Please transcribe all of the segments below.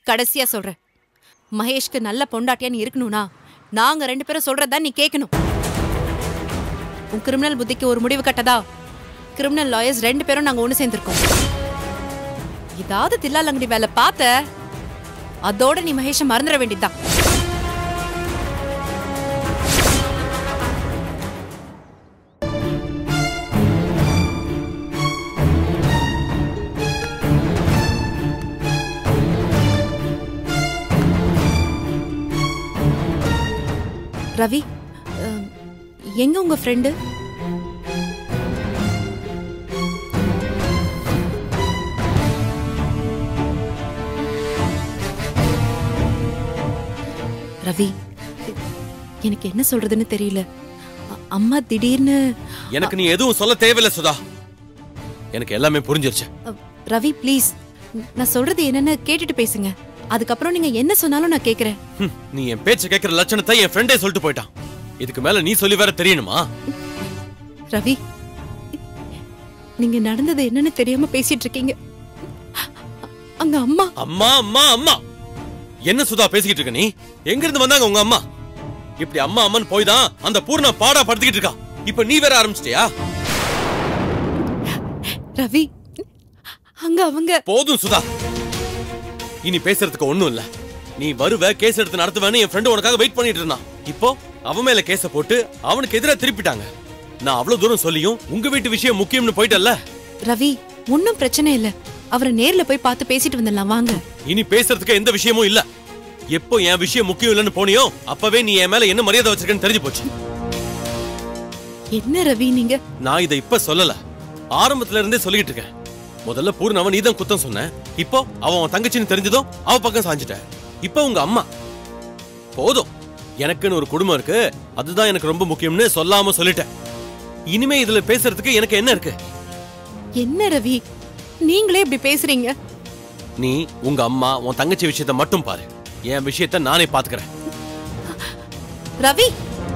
கடைசியா சொல்றேன் மகேஷ்க்கு நல்ல பொண்டாட்டியா நீ இருக்கணும்னா நாங்க ரெண்டு பேரும் சொல்றதா நீ கேட்கணும் உன் கிரிமினல் புத்திக்கு ஒரு முடிவு கட்டதா கிரிமினல் லாயர்ஸ் ரெண்டு பேரும் நாங்க ஒண்ணு சேர்ந்திருக்கோம் ஏதாவது தில்லாலங்கடி வேலை பார்த்த அதோட நீ மகேஷ மறந்துட வேண்டியதுதான் ரவி அஹ், எங்க உங்க ஃப்ரெண்டு ரவி எனக்கு என்ன சொல்றதுன்னு தெரியல அ- அம்மா திடீர்னு எனக்கு நீ எதுவும் சொல்ல தேவையில்ல சுதா எனக்கு எல்லாமே புரிஞ்சிருச்சு அ, ரவி ப்ளீஸ் நான் சொல்றது என்னன்னு கேட்டுட்டு பேசுங்க அதுக்கப்புறம் நீங்க என்ன சொன்னாலும் நான் கேக்குறேன் ஹம், நீ என் பேச்ச கேட்கிற லட்சணத்தை என் ஃப்ரெண்டே சொல்லிட்டு போயிட்டான் இதுக்கு மேல நீ சொல்லி வேற தெரியணுமா ரவி நீங்க நடந்தது என்னன்னு தெரியாம பேசிட்டு இருக்கீங்க அங்க அம்மா அம்மா அம்மா அம்மா என்ன சுதா பேசிக்கிட்டு இருக்க நீ எங்க இருந்து வந்தாங்க உங்க அம்மா இப்படி அம்மா அம்மன் போய் தான் அந்த பூர்ண பாடா படுத்திக்கிட்டு இருக்கா இப்ப நீ வேற ஆரம்பிச்சிட்டியா ரவி அங்க அவங்க போதும் சுதா இனி பேசுறதுக்கு ஒண்ணும் இல்ல நீ வருவ கேஸ் எடுத்து நடத்துவேன்னு என் ஃப்ரெண்டு உனக்காக வெயிட் பண்ணிட்டு இருந்தான் இப்போ அவன் மேல கேஸ போட்டு அவனுக்கு எதிரா திருப்பிட்டாங்க நான் அவ்வளவு தூரம் சொல்லியும் உங்க வீட்டு விஷயம் முக்கியம்னு போயிட்டல்ல ரவி ஒன்னும் பிரச்சனை இல்ல அவரை நேர்ல போய் பார்த்து பேசிட்டு வந்துடலாம் வாங்க இனி பேசுறதுக்கு எந்த விஷயமும் இல்ல எப்போ என் விஷயம் முக்கியம் இல்லைன்னு போனியோ அப்பவே நீ என் மேல என்ன மரியாதை வச்சிருக்கன்னு தெரிஞ்சு போச்சு என்ன ரவி நீங்க நான் இதை இப்ப சொல்லல ஆரம்பத்துல இருந்தே சொல்லிட்டு இருக்கேன் முதல்ல பூர்ணவன் நீ தான் குத்தம் சொன்ன இப்போ அவன் உன் தங்கச்சின்னு தெரிஞ்சதும் அவ பக்கம் சாஞ்சிட்ட இப்போ உங்க அம்மா போதும் எனக்குன்னு ஒரு குடும்பம் இருக்கு அதுதான் எனக்கு ரொம்ப முக்கியம்னு சொல்லாம சொல்லிட்டேன் இனிமே இதுல பேசுறதுக்கு எனக்கு என்ன இருக்கு என்ன ரவி நீங்களே இப்படி பேசுறீங்க நீ உங்க அம்மா உன் தங்கச்சி விஷயத்த மட்டும் பாரு என் விஷயத்த நானே பாத்துக்கிறேன் ரவி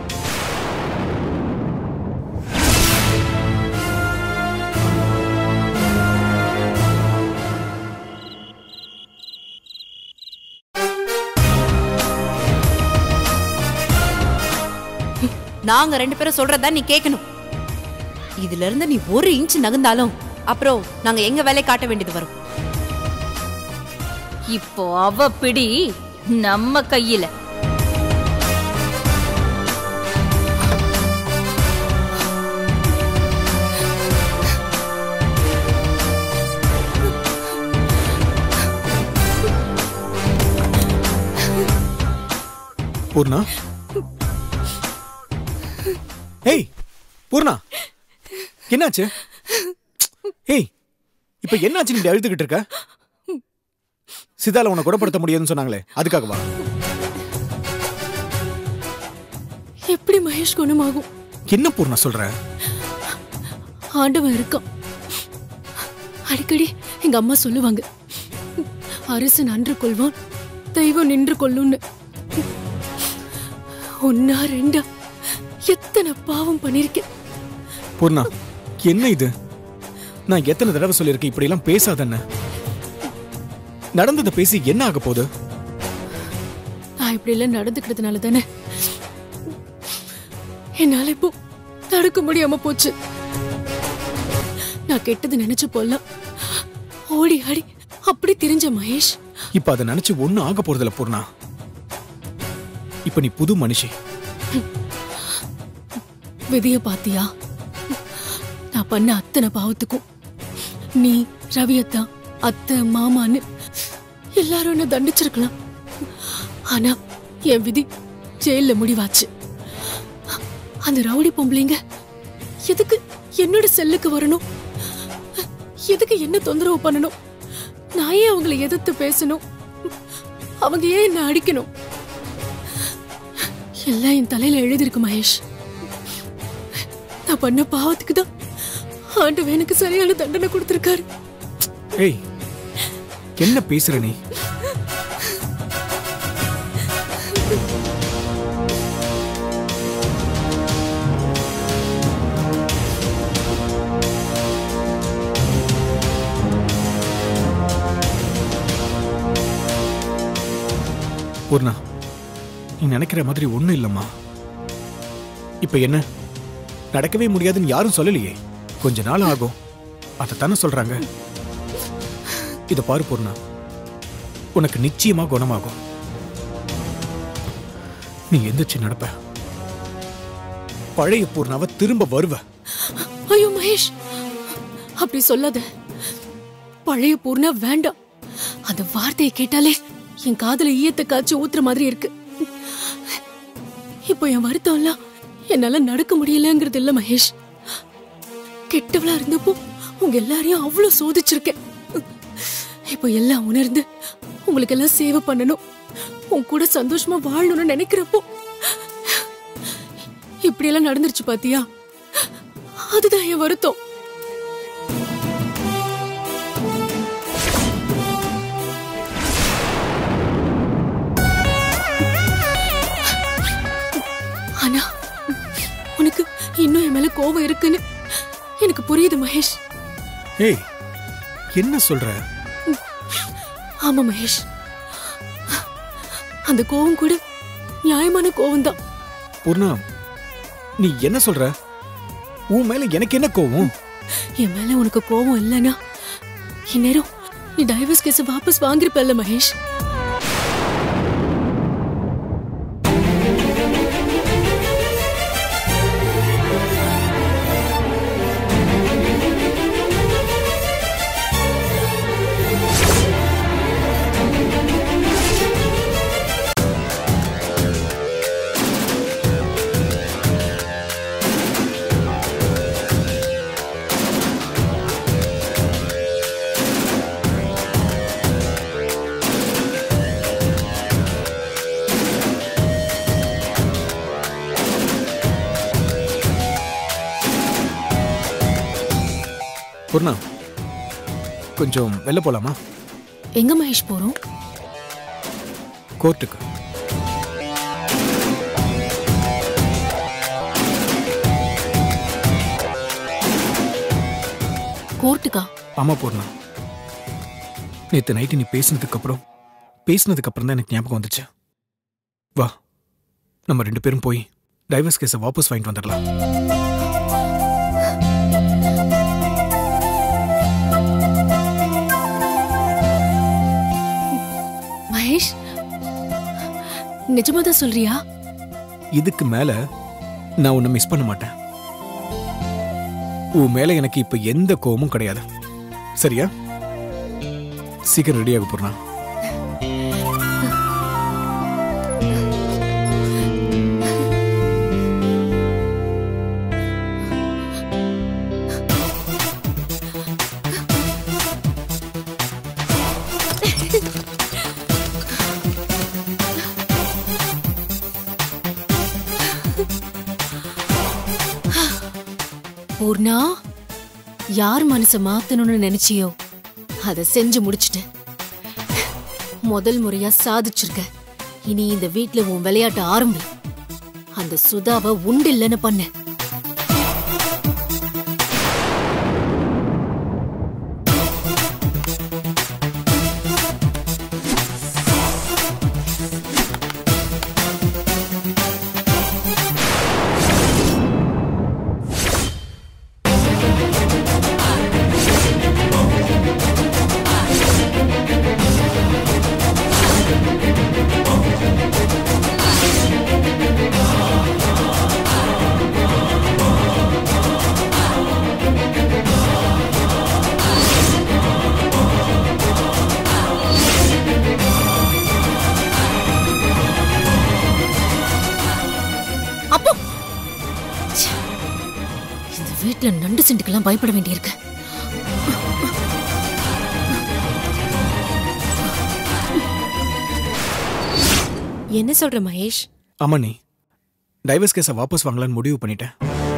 நாங்க ரெண்டு பேரும் சொல்றதா நீ கேட்கணும் இதுல இருந்து நீ ஒரு இன்ச் நகர்ந்தாலும் அப்புறம் நாங்க எங்க வேலையை காட்ட வேண்டியது வரும் இப்போ அவ பிடி நம்ம கையில பூர்ணா ஏய் பூர்ணா என்னாச்சு ஏய் இப்ப என்னாச்சு நீ இப்படி அழுதுகிட்டு இருக்க சிதால உன்னை குணப்படுத்த முடியாதுன்னு சொன்னாங்களே அதுக்காகவா எப்படி மகேஷ் குணமாகும் என்ன பூர்ணா சொல்ற ஆண்டவன் இருக்கான் அடிக்கடி எங்க அம்மா சொல்லுவாங்க அரசன் அன்று கொள்வான் தெய்வம் நின்று கொள்ளும்னு ஒன்னா ரெண்டா எத்தனை பாவம் பண்ணிருக்கேன் பூர்ணா என்ன இது நான் எத்தனை தடவை சொல்லியிருக்கேன் இப்படி எல்லாம் பேசாதன்னு நடந்ததை பேசி என்ன ஆக போகுது நான் இப்படி எல்லாம் நடந்துக்கிறதுனால தானே என்னால இப்போ தடுக்க முடியாம போச்சு நான் கெட்டது நினைச்சு போலாம் ஓடி ஆடி அப்படி தெரிஞ்ச மகேஷ் இப்ப அதை நினைச்சு ஒண்ணும் ஆக போறதில்ல பூர்ணா இப்ப நீ புது மனுஷி விதிய பாத்தியா நான் பண்ண அத்தனை பாவத்துக்கும் நீ ரவியத்தா அத்தை மாமான்னு எல்லாரும் என்ன தண்டிச்சிருக்கலாம் ஆனா என் விதி ஜெயில முடிவாச்சு அந்த ரவுடி பொம்பளைங்க எதுக்கு என்னோட செல்லுக்கு வரணும் எதுக்கு என்ன தொந்தரவு பண்ணணும் நான் ஏன் அவங்கள எதிர்த்து பேசணும் அவங்க ஏன் என்ன அடிக்கணும் எல்லாம் என் தலையில எழுதிருக்கு மகேஷ் நான் பண்ண பாவத்துக்கு தான் ஆண்டவன் எனக்கு சரியான தண்டனை கொடுத்திருக்காரு ஏய் என்ன பேசுற நீ பூர்ணா நீ நினைக்கிற மாதிரி ஒண்ணும் இல்லம்மா இப்ப என்ன நடக்கவே முடியாதுன்னு யாரும் சொல்லலையே கொஞ்ச நாள் ஆகும் அதைத்தானே சொல்றாங்க இத பாரு பூர்ணா உனக்கு நிச்சயமா குணமாகும் நீ எந்திரிச்சு நடப்ப பழைய பூர்ணாவை திரும்ப வருவ ஐயோ மகேஷ் அப்படி சொல்லாத பழைய பூர்ணா வேண்டாம் அந்த வார்த்தையை கேட்டாலே என் காதுல ஈயத்தை காய்ச்சி ஊத்துற மாதிரி இருக்கு இப்போ என் வருத்தம் எல்லாம் என்னால நடக்க முடியலங்கிறது இல்ல மகேஷ் கெட்டவளா இருந்தப்போ உங்க எல்லாரையும் அவ்வளவு சோதிச்சிருக்கேன் இப்போ எல்லாம் உணர்ந்து உங்களுக்கு எல்லாம் சேவை பண்ணணும் உன் கூட சந்தோஷமா வாழணும்னு நினைக்கிறப்போ இப்படி எல்லாம் நடந்துருச்சு பாத்தியா அதுதான் என் வருத்தம் ஆனா உனக்கு இன்னும் என் மேல கோவம் இருக்குன்னு எனக்கு புரியுது மகேஷ் ஏய் என்ன சொல்ற ஆமா மகேஷ் அந்த கோவம் கூட நியாயமான கோவம் தான் பூர்ணா நீ என்ன சொல்ற உன் மேல எனக்கு என்ன கோவம் என் மேல உனக்கு கோவம் இல்லைன்னா இந்நேரம் நீ டைவர்ஸ் கேஸ் வாபஸ் வாங்கிருப்பல்ல மகேஷ் பூர்ணா கொஞ்சம் வெளில போலாமா எங்க மகேஷ் போறோம் கோர்ட்டுக்கு கோர்ட்டுக்கா ஆமா பூர்ணா நேத்து நைட்டு நீ பேசினதுக்கு அப்புறம் பேசினதுக்கு அப்புறம் தான் எனக்கு ஞாபகம் வந்துச்சு வா நம்ம ரெண்டு பேரும் போய் டைவர்ஸ் கேஸை வாபஸ் வாங்கிட்டு வந்துடலாம் மகேஷ் நிஜமா தான் சொல்றியா இதுக்கு மேல நான் உன்னை மிஸ் பண்ண மாட்டேன் உன் மேல எனக்கு இப்ப எந்த கோவமும் கிடையாது சரியா சீக்கிரம் ரெடியாக போறா பூர்ணா யார் மனச மாத்தணும்னு நினைச்சியோ அத செஞ்சு முடிச்சிட்ட முதல் முறையா சாதிச்சிருக்க இனி இந்த வீட்ல உன் விளையாட்டு ஆரம்பி அந்த சுதாவை உண்டு இல்லைன்னு பண்ண அப்போ ச்சே, இந்த வீட்ல நண்டு சிண்டுக்கெல்லாம் பயப்பட வேண்டியிருக்கு என்ன சொல்ற மகேஷ் ஆமா நீ டைவர்ஸ் கேஸை வாபஸ் வாங்கலாம்னு முடிவு பண்ணிட்டேன்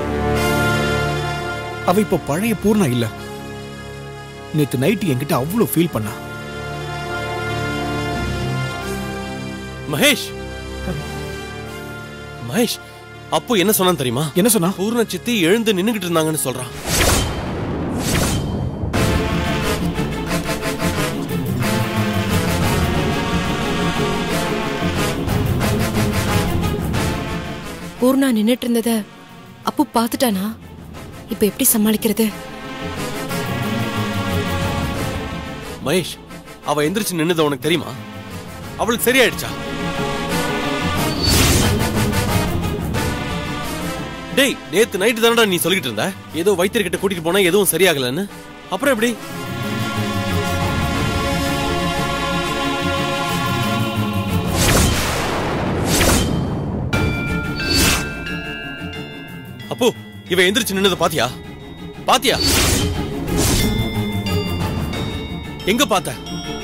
அவ இப்போ பழைய பூர்ணா இல்ல நேத்து நைட்டு என்கிட்ட அவ்வளோ ஃபீல் பண்ணா மகேஷ் மகேஷ் அப்போ என்ன சொன்னான் தெரியுமா என்ன சொன்னா பூர்ண சித்தி எழுந்து நின்னுகிட்டு இருந்தாங்கன்னு சொல்றான் பூர்ணா நின்னுட்டு இருந்தத அப்பு பார்த்துட்டானா இப்ப எப்படி சமாளிக்கிறது மகேஷ் அவ எந்திரிச்சு நின்னது உனக்கு தெரியுமா அவளுக்கு சரியாயிடுச்சா டேய் நேத்து நைட்டு தானடா நீ சொல்லிட்டு இருந்த ஏதோ வைத்தியர்கிட்ட கூட்டிட்டு போனா எதுவும் சரியாகலன்னு அப்புறம் எப்படி அப்போ இவ எந்திரிச்சு நின்னது பாத்தியா பாத்தியா எங்க பார்த்த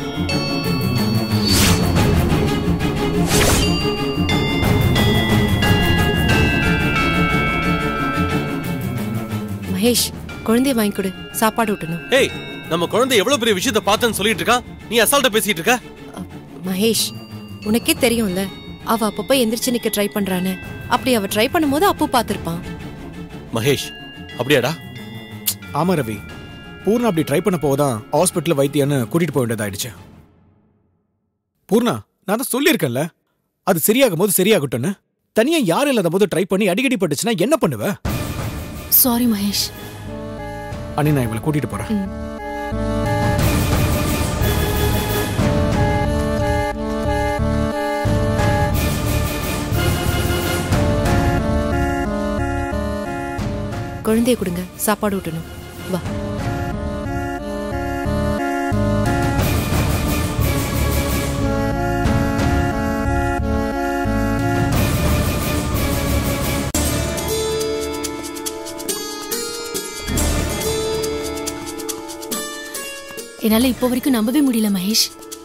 மகேஷ் குழந்தைய வாங்கி கொடு சாப்பாடு ஊட்டணும் ஏய் நம்ம குழந்தை எவ்வளவு பெரிய விஷயத்த பார்த்தேன்னு சொல்லிட்டு இருக்கா நீ அசால்ட்டா பேசிட்டு இருக்க அ, மகேஷ் உனக்கே தெரியும்ல அவ அப்பப்ப எந்திரிச்சு நிக்க ட்ரை பண்றான்னு அப்படி அவ ட்ரை பண்ணும்போது அப்பு பார்த்திருப்பான் மகேஷ் அப்படியாடா ஆமா ரவி பூர்ணா அப்படி ட்ரை பண்ண போதான் ஹாஸ்பிட்டல் வைத்தியன்னு கூட்டிட்டு போக வேண்டியதாயிடுச்சு பூர்ணா நான் தான் சொல்லியிருக்கேன்ல அது சரியாகும் போது சரியாகட்டும்னு தனியா யாரும் இல்லாத போது ட்ரை பண்ணி அடிக்கடி பட்டுச்சுன்னா என்ன பண்ணுவ சாரி மகேஷ் அண்ணி நான் இவளை கூட்டிட்டு போறேன் குழந்தைய கொடுங்க சாப்பாடு ஊட்டணும் வா என்னால இப்போ வரைக்கும் நம்பவே முடியல மகேஷ்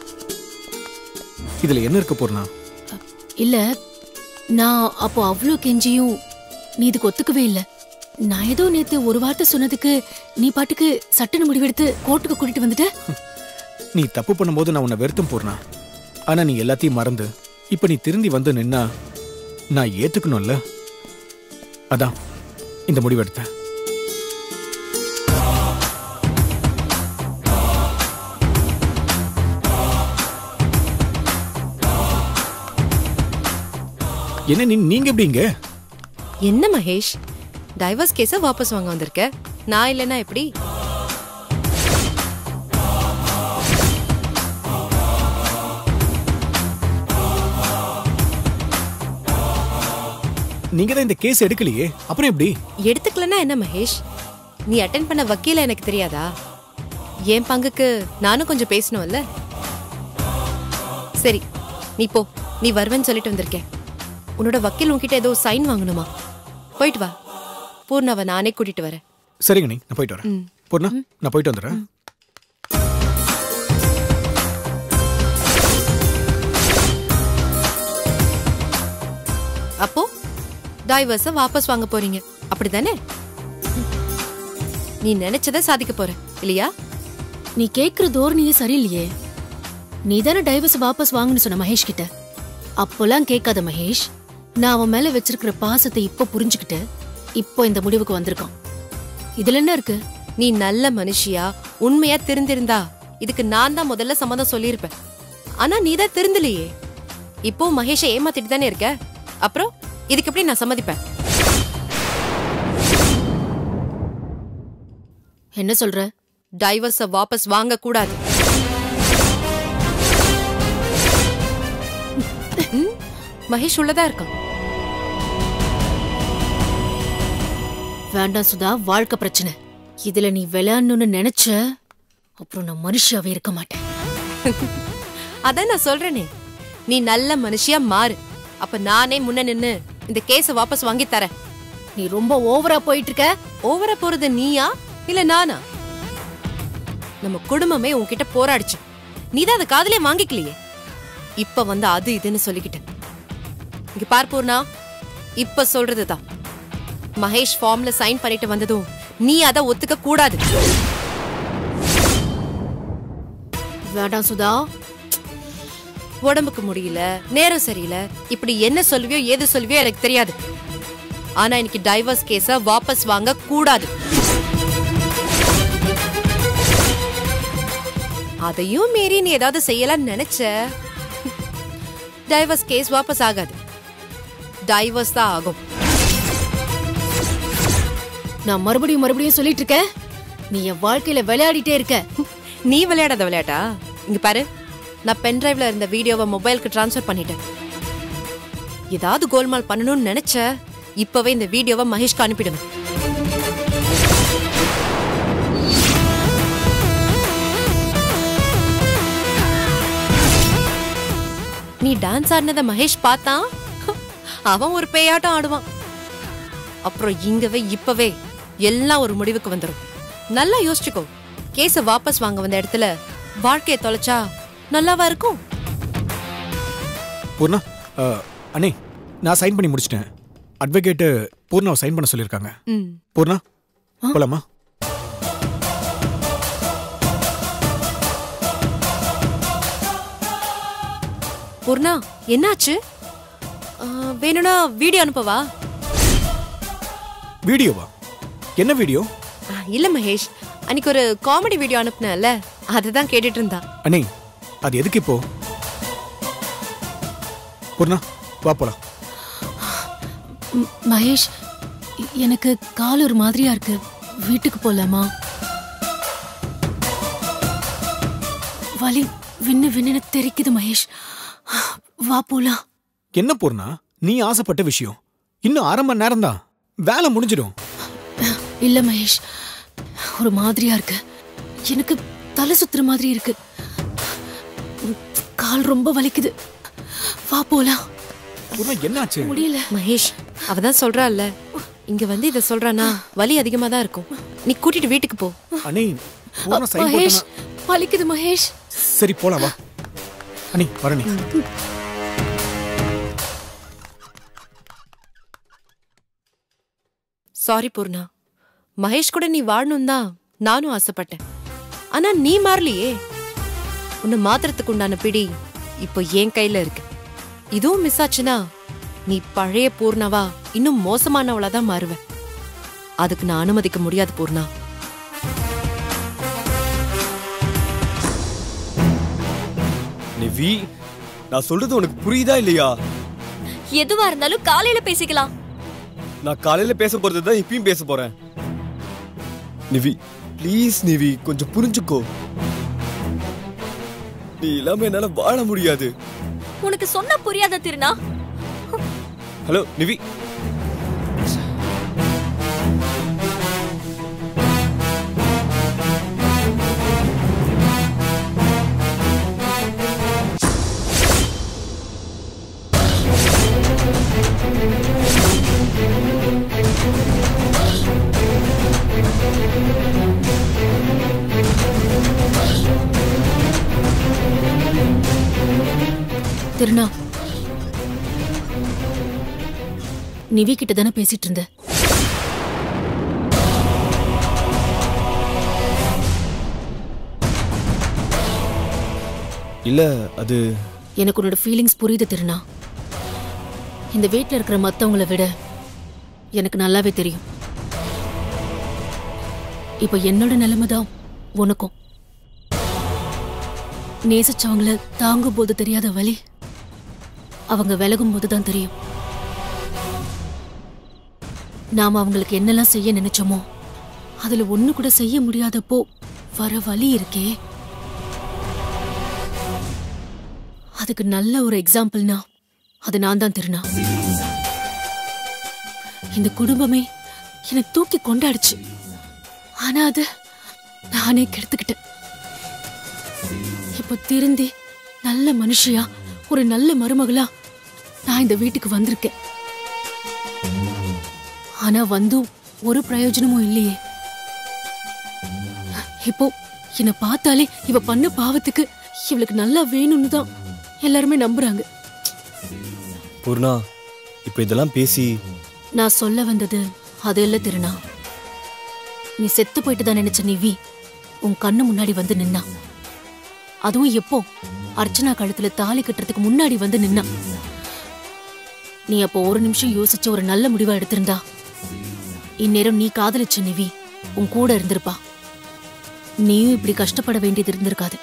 இதுல என்ன இருக்கு பூர்ணா இல்ல நான் அப்போ அவ்வளோ கெஞ்சியும் நீ இதுக்கு ஒத்துக்கவே இல்ல நான் ஏதோ நேத்து ஒரு வார்த்தை சொன்னதுக்கு நீ பாட்டுக்கு சட்டுன்னு முடிவெடுத்து கோர்ட்டுக்கு கூட்டிட்டு வந்துட்ட நீ தப்பு பண்ணும்போது நான் உன்னை வெறுத்தும் பூர்ணா ஆனா நீ எல்லாத்தையும் மறந்து இப்ப நீ திருந்தி வந்து நின்னா நான் ஏத்துக்கணும்ல அதான் இந்த முடிவெடுத்தேன் என்ன நீ நீங்க எப்படிங்க என்ன மகேஷ் டைவர்ஸ் கேஸ வாபஸ் வாங்க வந்திருக்க நான் இல்லைன்னா எப்படி நீங்க தான் இந்த கேஸ் எடுக்கலையே அப்புறம் எப்படி எடுத்துக்கலன்னா என்ன மகேஷ் நீ அட்டென்ட் பண்ண வக்கீல எனக்கு தெரியாதா என் பங்குக்கு நானும் கொஞ்சம் பேசணும்ல சரி நீ போ நீ வருவேன்னு சொல்லிட்டு வந்திருக்கேன் உன்னோட வக்கீல் உன்கிட்ட ஏதோ சைன் வாங்கணுமா போயிட்டு வா பூர்ணாவை நானே கூட்டிட்டு வரேன் சரிங்க நீ நான் போயிட்டு வரேன் ம். பூர்ணா நான் போயிட்டு வந்துடுறேன் அப்போ டைவர்ஸ வாபஸ் வாங்க போறீங்க அப்படிதானே நீ நினைச்சத சாதிக்க போற இல்லையா நீ கேக்குற தோரணையே சரியில்லையே நீ தானே டைவர்ஸ் வாபஸ் வாங்கன்னு சொன்ன மகேஷ் கிட்ட அப்போலாம் கேட்காத மகேஷ் நான் அவன் மேல வச்சிருக்கிற பாசத்தை இப்ப புரிஞ்சுக்கிட்டு இப்போ இந்த முடிவுக்கு வந்திருக்கான் இதுல என்ன இருக்கு நீ நல்ல மனுஷியா உண்மையா திருந்திருந்தா இதுக்கு நான் தான் முதல்ல சம்மதம் சொல்லியிருப்பேன் ஆனா நீ தான் திருந்தலையே இப்போ மகேஷை ஏமாத்திட்டு தானே இருக்க அப்புறம் இதுக்கு எப்படி நான் சம்மதிப்பேன் என்ன சொல்ற டைவர்ஸ வாபஸ் வாங்க கூடாது ம், மகேஷ் உள்ளதா இருக்கான் வேண்டாம் சுதா வாழ்க்கை பிரச்சனை இதுல நீ விளையாடணும்னு நினைச்ச அப்புறம் நான் மனுஷியாவே இருக்க மாட்டேன் அதான் நான் சொல்றேனே நீ நல்ல மனுஷியா மாறு அப்ப நானே முன்ன நின்னு இந்த கேஸ வாபஸ் வாங்கி தரேன் நீ ரொம்ப ஓவரா போயிட்டு இருக்க ஓவரா போறது நீயா இல்ல நானா நம்ம குடும்பமே உன்கிட்ட போராடிச்சு நீதான் அதை காதலே வாங்கிக்கலையே இப்ப வந்து அது இதுன்னு சொல்லிக்கிட்ட இங்க பார் பூர்ணா இப்ப சொல்றதுதான் மகேஷ் ஃபார்ம்ல சைன் பண்ணிட்டு வந்ததும் நீ அதை ஒத்துக்க கூடாது வேண்டாம் சுதா உடம்புக்கு முடியல நேரம் சரியில்லை இப்படி என்ன சொல்லுவியோ ஏது சொல்லுவியோ எனக்கு தெரியாது ஆனா இன்னைக்கு டைவர்ஸ் கேஸ வாபஸ் வாங்க கூடாது அதையும் மீறி நீ ஏதாவது செய்யலாம்னு நினைச்ச டைவர்ஸ் கேஸ் வாபஸ் ஆகாது டைவர்ஸ் தான் ஆகும் நான் மறுபடியும் மறுபடியும் சொல்லிட்டு இருக்கேன் நீ என் வாழ்க்கையில விளையாடிட்டே இருக்க நீ விளையாடாத விளையாட்டா இங்க பாரு நான் பென் டிரைவ்ல இருந்த வீடியோவை மொபைலுக்கு ட்ரான்ஸ்ஃபர் பண்ணிட்டேன் ஏதாவது கோல்மால் பண்ணணும்னு நினைச்ச இப்பவே இந்த வீடியோவை மகேஷ்க்கு அனுப்பிடுவேன் நீ டான்ஸ் ஆடினத மகேஷ் பார்த்தான் அவன் ஒரு பேயாட்டம் ஆடுவான் அப்புறம் இங்கவே இப்பவே எல்லாம் ஒரு முடிவுக்கு வந்துரும் நல்லா யோசிச்சுக்கோ கேஸ வாபஸ் வாங்க வந்த இடத்துல வாழ்க்கையை தொலைச்சா நல்லாவா இருக்கும் பூர்ணா அஹ், அண்ணே நான் சைன் பண்ணி முடிச்சிட்டேன் அட்வொகேட்டு பூர்ணாவை சைன் பண்ண சொல்லியிருக்காங்க ம் பூர்ணா போலாமா பூர்ணா என்னாச்சு ஆ, வேணும்னா வீடியோ அனுப்பவா வீடியோவா என்ன வீடியோ ஆ, இல்ல மகேஷ் அன்னைக்கு ஒரு காமெடி வீடியோ அனுப்புனேன்ல அதுதான் கேட்டுட்டு இருந்தா அண்ணே அது எதுக்கு இப்போ பூர்ணா வா போலாம் ம், மகேஷ் எ- எனக்கு கால் ஒரு மாதிரியா இருக்கு வீட்டுக்கு போலாமா வலி விண்ணு விண்ணுன்னு தெரிக்குது மகேஷ் வா போலாம் என்ன பூர்ணா நீ ஆசைப்பட்ட விஷயம் இன்னும் அரை மணி நேரம் தான் வேலை முடிஞ்சிடும் இல்ல மகேஷ் ஒரு மாதிரியா இருக்கு எனக்கு தலை சுத்துற மாதிரி இருக்கு ம், கால் ரொம்ப வலிக்குது வா போலாம் பூர்ணா என்னாச்சு முடியல மகேஷ் அவதான் சொல்றாள்ல இங்க வந்து இத சொல்றானா வலி அதிகமா தான் இருக்கும் நீ கூட்டிட்டு வீட்டுக்கு போ அண்ணே பூர்ணா சைன் மகேஷ் போட்டா வலிக்குது மகேஷ் சரி போலாம் வா அண்ணி வரண்ணே சாரி பூர்ணா மகேஷ் கூட நீ வாழணும் தான் நானும் ஆசைப்பட்டேன் ஆனா நீ மாறலையே உன்னை மாத்திரத்துக்கு உண்டான பிடி இப்போ என் கையில இருக்கு இதுவும் மிஸ் ஆச்சுன்னா நீ பழைய பூர்ணாவா இன்னும் மோசமானவளா தான் மாறுவ அதுக்கு நான் அனுமதிக்க முடியாது பூர்ணா நிவி நான் சொல்றது உனக்கு புரியுதா இல்லையா எதுவா இருந்தாலும் காலையில பேசிக்கலாம் நான் காலையில பேச போறது தான் இப்பயும் பேச போறேன் நிவி ப்ளீஸ் நிவி கொஞ்சம் புரிஞ்சுக்கோ நீ இல்லாம என்னால வாழ முடியாது உனக்கு சொன்னா புரியாத திருநா ஹலோ நிவி திருநா நிவி கிட்ட தானே பேசிட்டு இருந்த இல்ல அது எனக்கு உன்னோட ஃபீலிங்ஸ் புரியுது திருநா இந்த வீட்ல இருக்கிற மத்தவங்கள விட எனக்கு நல்லாவே தெரியும் இப்போ என்னோட நிலைமை தான் உனக்கும் நேசிச்சவங்கள தாங்கும் போது தெரியாத வலி அவங்க விலகும் போது தான் தெரியும் நாம அவங்களுக்கு என்னெல்லாம் செய்ய நினைச்சோமோ அதுல ஒண்ணு கூட செய்ய முடியாதப்போ வர வலி இருக்கே அதுக்கு நல்ல ஒரு எக்ஸாம்பிள்னா அது நான் தான் திருநா இந்த குடும்பமே என்னை தூக்கி கொண்டாடுச்சு ஆனா அது நானே கெடுத்துக்கிட்டேன் இப்போ திருந்தி நல்ல மனுஷியா ஒரு நல்ல மருமகளா நான் இந்த வீட்டுக்கு வந்திருக்கேன் ஆனா வந்தும் ஒரு பிரயோஜனமும் இல்லையே இப்போ என்னை பார்த்தாலே இவ பண்ண பாவத்துக்கு இவளுக்கு நல்லா வேணும்னு தான் எல்லாருமே நம்புறாங்க பூர்ணா இப்ப இதெல்லாம் பேசி நான் சொல்ல வந்தது அது இல்ல திருநா நீ செத்து போயிட்டு தான் நினைச்ச நிவி உன் கண்ணு முன்னாடி வந்து நின்னா அதுவும் எப்போ அர்ச்சனா கழுத்துல தாலி கட்டுறதுக்கு முன்னாடி வந்து நின்னா நீ அப்போ ஒரு நிமிஷம் யோசிச்சு ஒரு நல்ல முடிவா எடுத்திருந்தா இந்நேரம் நீ காதலிச்ச நிவி உன் கூட இருந்திருப்பா நீயும் இப்படி கஷ்டப்பட வேண்டியது இருந்திருக்காது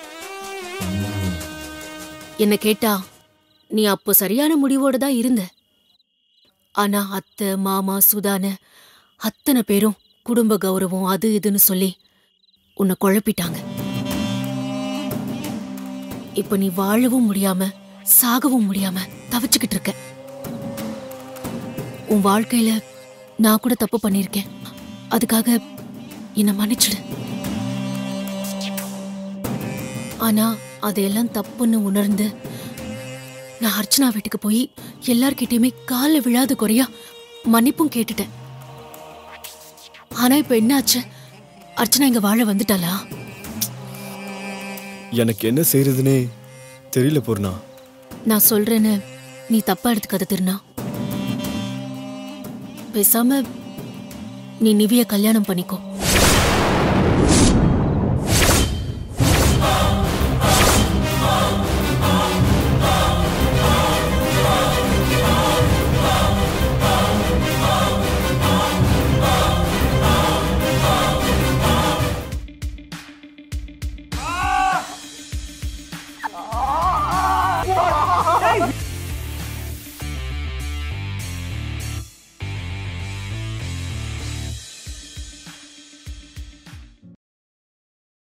என்ன கேட்டா நீ அப்போ சரியான முடிவோட தான் இருந்த ஆனா அத்தை மாமா சுதான அத்தனை பேரும் குடும்ப கௌரவம் அது இதுன்னு சொல்லி உன்னை குழப்பிட்டாங்க இப்ப நீ வாழவும் முடியாம சாகவும் முடியாம தவிச்சுக்கிட்டு இருக்க உன் வாழ்க்கையில நான் கூட தப்பு பண்ணிருக்கேன் அதுக்காக என்னை மன்னிச்சிடு ஆனா அதையெல்லாம் தப்புன்னு உணர்ந்து நான் அர்ச்சனா வீட்டுக்கு போய் எல்லார்கிட்டயுமே காலில் விழாத குறையா மன்னிப்பும் கேட்டுட்டேன் ஆனா இப்ப என்னாச்சு அர்ச்சனா இங்க வாழ வந்துட்டாளா எனக்கு என்ன செய்யறதுனே தெரியல பூர்ணா நான் சொல்றேன்னு நீ தப்பா எடுத்துக்காத திருநா பேசாம நீ நிவிய கல்யாணம் பண்ணிக்கோ